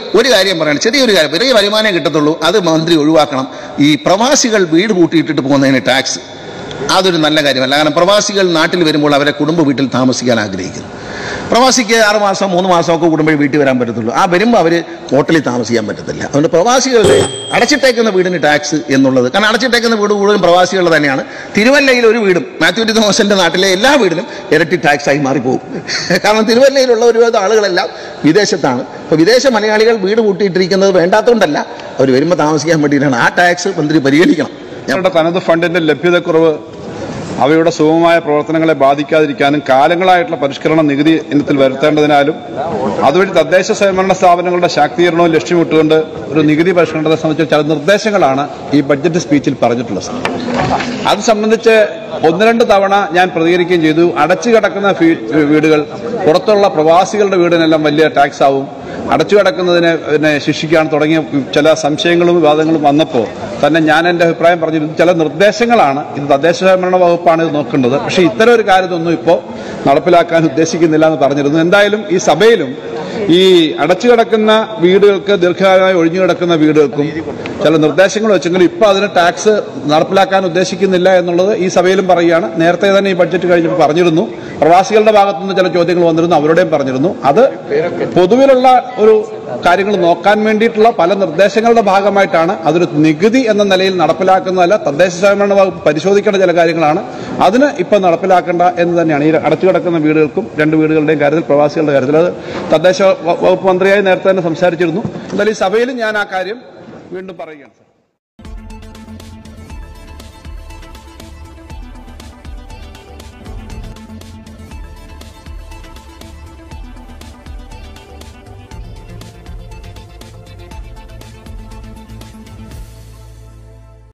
ഒരു കാര്യം പറയണം ചെറിയൊരു കാര്യം ചെറിയ വരുമാനം കിട്ടത്തുള്ളൂ അത് മന്ത്രി ഒഴിവാക്കണം ഈ പ്രവാസികൾ വീട് കൂട്ടിയിട്ടിട്ട് പോകുന്നതിന് ടാക്സ് അതൊരു നല്ല കാര്യമല്ല കാരണം പ്രവാസികൾ നാട്ടിൽ വരുമ്പോൾ അവരെ കുടുംബ വീട്ടിൽ താമസിക്കാൻ ആഗ്രഹിക്കുന്നു പ്രവാസിക്ക് ആറ് മാസം മൂന്ന് മാസമൊക്കെ കൂടുമ്പോഴേ വീട്ടിൽ വരാൻ പറ്റത്തുള്ളൂ ആ വരുമ്പോൾ അവർ ഹോട്ടലിൽ താമസിക്കാൻ പറ്റത്തില്ല അതുകൊണ്ട് പ്രവാസികളുടെ അടച്ചിട്ടേക്കുന്ന വീടിന് ടാക്സ് എന്നുള്ളത് കാരണം അടച്ചിട്ടേക്കുന്ന വീട് കൂടുതലും പ്രവാസികളുടെ തന്നെയാണ് തിരുവല്ലയിൽ ഒരു വീടും മാത്യു തോമസിന്റെ നാട്ടിലെ എല്ലാ വീടിനും ഇരട്ടി ടാക്സ് ആയി മാറിപ്പോകും കാരണം തിരുവല്ലയിലുള്ള ഒരുപാട് ആളുകളെല്ലാം വിദേശത്താണ് അപ്പോൾ വിദേശ മലയാളികൾ വീട് കൂട്ടിയിട്ടിരിക്കുന്നത് വേണ്ടാത്തതുകൊണ്ടല്ല അവർ വരുമ്പോൾ താമസിക്കാൻ വേണ്ടിയിട്ടാണ് ആ ടാക്സ് മന്ത്രി പരിഗണിക്കണം ഞങ്ങളുടെ തനത് ഫണ്ടിന്റെ ലഭ്യതക്കുറവ് അവയുടെ സുഗമമായ പ്രവർത്തനങ്ങളെ ബാധിക്കാതിരിക്കാനും കാലങ്ങളായിട്ടുള്ള പരിഷ്കരണ നികുതി ഇനത്തിൽ വരുത്തേണ്ടതിനാലും അതുവഴി തദ്ദേശ സ്വയംഭരണ സ്ഥാപനങ്ങളുടെ ശാക്തീകരണവും ലക്ഷ്യമിട്ടുകൊണ്ട് ഒരു നികുതി പരിഷ്കരണത്തെ സംബന്ധിച്ച ചില നിർദ്ദേശങ്ങളാണ് ഈ ബഡ്ജറ്റ് സ്പീച്ചിൽ പറഞ്ഞിട്ടുള്ളത് അത് സംബന്ധിച്ച് ഒന്ന് രണ്ട് തവണ ഞാൻ പ്രതികരിക്കുകയും ചെയ്തു അടച്ചു കിടക്കുന്ന ഫീ- വീടുകൾ പുറത്തുള്ള പ്രവാസികളുടെ വീടിനെല്ലാം വലിയ ടാക്സ് ആവും അടച്ചു കിടക്കുന്നതിനെ പിന്നെ ശിക്ഷിക്കാൻ തുടങ്ങിയ ചില സംശയങ്ങളും വിവാദങ്ങളും വന്നപ്പോൾ തന്നെ ഞാൻ എൻ്റെ അഭിപ്രായം പറഞ്ഞിരുന്നു ചില നിർദ്ദേശങ്ങളാണ് ഇത് തദ്ദേശ സ്വയംഭരണ വകുപ്പാണ് ഇത് നോക്കേണ്ടത് പക്ഷേ ഇത്തരം ഒരു കാര്യമൊന്നും ഇപ്പോൾ നടപ്പിലാക്കാൻ ഉദ്ദേശിക്കുന്നില്ല എന്ന് പറഞ്ഞിരുന്നു എന്തായാലും ഈ സഭയിലും ഈ അടച്ചു കിടക്കുന്ന വീടുകൾക്ക് ദീർഘകാലമായി ഒഴിഞ്ഞു കിടക്കുന്ന വീടുകൾക്കും ചില നിർദ്ദേശങ്ങൾ വെച്ചെങ്കിലും ഇപ്പോൾ അതിന് ടാക്സ് നടപ്പിലാക്കാൻ ഉദ്ദേശിക്കുന്നില്ല എന്നുള്ളത് ഈ സഭയിലും പറയുകയാണ് നേരത്തെ തന്നെ ഈ ബഡ്ജറ്റ് കഴിഞ്ഞപ്പോൾ പറഞ്ഞിരുന്നു പ്രവാസികളുടെ ഭാഗത്തുനിന്ന് ചില ചോദ്യങ്ങൾ വന്നിരുന്നു അവരോടെയും പറഞ്ഞിരുന്നു അത് പൊതുവിലുള്ള ഒരു കാര്യങ്ങൾ നോക്കാൻ വേണ്ടിയിട്ടുള്ള പല നിർദ്ദേശങ്ങളുടെ ഭാഗമായിട്ടാണ് അതൊരു നികുതി എന്ന നിലയിൽ നടപ്പിലാക്കുന്നതല്ല തദ്ദേശ സ്വയംഭരണ വകുപ്പ് പരിശോധിക്കേണ്ട ചില കാര്യങ്ങളാണ് അതിന് ഇപ്പം നടപ്പിലാക്കേണ്ട എന്ന് തന്നെയാണ് ഈ അടച്ചു കിടക്കുന്ന വീടുകൾക്കും രണ്ട് വീടുകളുടെയും കാര്യത്തിൽ പ്രവാസികളുടെ കാര്യത്തിൽ അത് തദ്ദേശ വ- വകുപ്പ് മന്ത്രിയായി നേരത്തെ തന്നെ സംസാരിച്ചിരുന്നു എന്തായാലും ഈ സഭയിൽ ഞാൻ ആ കാര്യം വീണ്ടും പറയുകയാണ്